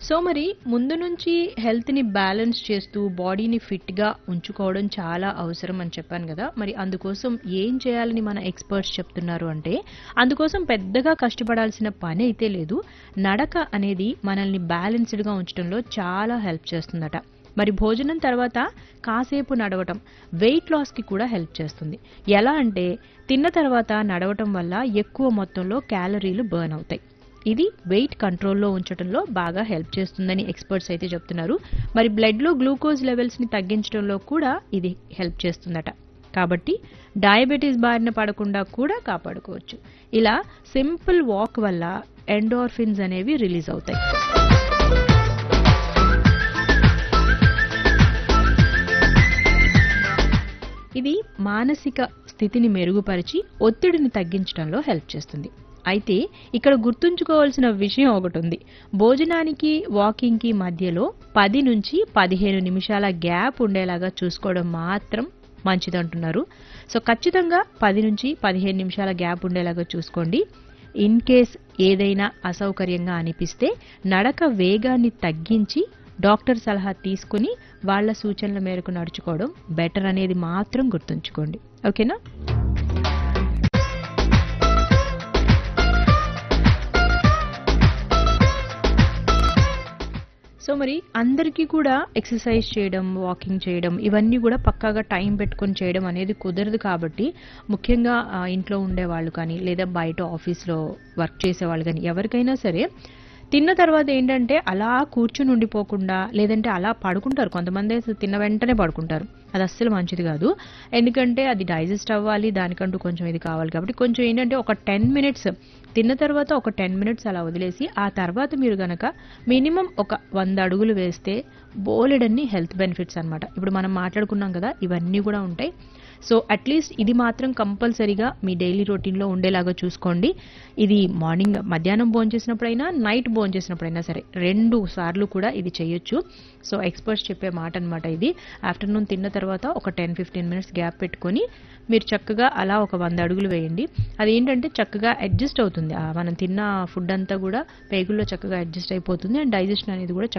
so మరి ముందు నుంచి హెల్త్ని బ్యాలెన్స్ చేస్తూ బాడీని ఫిట్గా ఉంచుకోవడం చాలా అవసరం అని చెప్పాను కదా మరి అందుకోసం ఏం చేయాలని మన ఎక్స్పర్ట్స్ చెప్తున్నారు అంటే అందుకోసం పెద్దగా కష్టపడాల్సిన పని అయితే లేదు నడక అనేది మనల్ని బ్యాలెన్స్డ్గా ఉంచడంలో చాలా హెల్ప్ చేస్తుందట మరి భోజనం తర్వాత కాసేపు నడవటం వెయిట్ లాస్కి కూడా హెల్ప్ చేస్తుంది ఎలా అంటే తిన్న తర్వాత నడవటం వల్ల ఎక్కువ మొత్తంలో క్యాలరీలు బర్న్ అవుతాయి ఇది వెయిట్ కంట్రోల్లో ఉంచడంలో బాగా హెల్ప్ చేస్తుందని ఎక్స్పర్ట్స్ అయితే చెప్తున్నారు మరి బ్లడ్లో గ్లూకోజ్ లెవెల్స్ని తగ్గించడంలో కూడా ఇది హెల్ప్ చేస్తుందట కాబట్టి డయాబెటీస్ బారిన పడకుండా కూడా కాపాడుకోవచ్చు ఇలా సింపుల్ వాక్ వల్ల ఎండోర్ఫిన్స్ అనేవి రిలీజ్ అవుతాయి ఇది మానసిక స్థితిని మెరుగుపరిచి ఒత్తిడిని తగ్గించడంలో హెల్ప్ చేస్తుంది అయితే ఇక్కడ గుర్తుంచుకోవాల్సిన విషయం ఒకటి ఉంది భోజనానికి వాకింగ్కి మధ్యలో పది నుంచి పదిహేను నిమిషాల గ్యాప్ ఉండేలాగా చూసుకోవడం మాత్రం మంచిదంటున్నారు సో ఖచ్చితంగా పది నుంచి పదిహేను నిమిషాల గ్యాప్ ఉండేలాగా చూసుకోండి ఇన్ కేస్ ఏదైనా అసౌకర్యంగా అనిపిస్తే నడక వేగాన్ని తగ్గించి డాక్టర్ సలహా తీసుకుని వాళ్ళ సూచనల మేరకు నడుచుకోవడం బెటర్ అనేది మాత్రం గుర్తుంచుకోండి ఓకేనా సో మరి అందరికీ కూడా ఎక్సర్సైజ్ చేయడం వాకింగ్ చేయడం ఇవన్నీ కూడా పక్కాగా టైం పెట్టుకొని చేయడం అనేది కుదరదు కాబట్టి ముఖ్యంగా ఆ, ఇంట్లో ఉండే వాళ్ళు కానీ లేదా బయట ఆఫీస్లో వర్క్ చేసే వాళ్ళు కానీ ఎవరికైనా సరే తిన్న తర్వాత ఏంటంటే అలా కూర్చుని ఉండిపోకుండా లేదంటే అలా పడుకుంటారు కొంతమంది అసలు తిన్న వెంటనే పడుకుంటారు అది అస్సలు మంచిది కాదు ఎందుకంటే అది డైజెస్ట్ అవ్వాలి దానికంటూ కొంచెం ఇది కావాలి కాబట్టి కొంచెం ఏంటంటే ఒక టెన్ మినిట్స్ తిన్న తర్వాత ఒక టెన్ మినిట్స్ అలా వదిలేసి ఆ తర్వాత మీరు గనక మినిమం ఒక వంద అడుగులు వేస్తే బోలెడన్ని హెల్త్ బెనిఫిట్స్ అన్నమాట ఇప్పుడు మనం మాట్లాడుకున్నాం కదా ఇవన్నీ కూడా ఉంటాయి సో అట్లీస్ట్ ఇది మాత్రం కంపల్సరీగా మీ డైలీ రొటీన్లో ఉండేలాగా చూసుకోండి ఇది మార్నింగ్ మధ్యాహ్నం భోజనం చేసినప్పుడైనా నైట్ భోజనం చేసినప్పుడైనా సరే రెండు సార్లు కూడా ఇది చేయొచ్చు సో ఎక్స్పర్ట్స్ చెప్పే మాట అనమాట ఇది ఆఫ్టర్నూన్ తిన్న తర్వాత ఒక టెన్ ఫిఫ్టీన్ మినిట్స్ గ్యాప్ పెట్టుకొని మీరు చక్కగా అలా ఒక వంద అడుగులు వేయండి అదేంటంటే చక్కగా అడ్జస్ట్ అవుతుంది ఆ మనం తిన్న ఫుడ్ అంతా కూడా పేగుల్లో చక్కగా అడ్జస్ట్ అయిపోతుంది అండ్ డైజెషన్ అనేది కూడా చక్కగా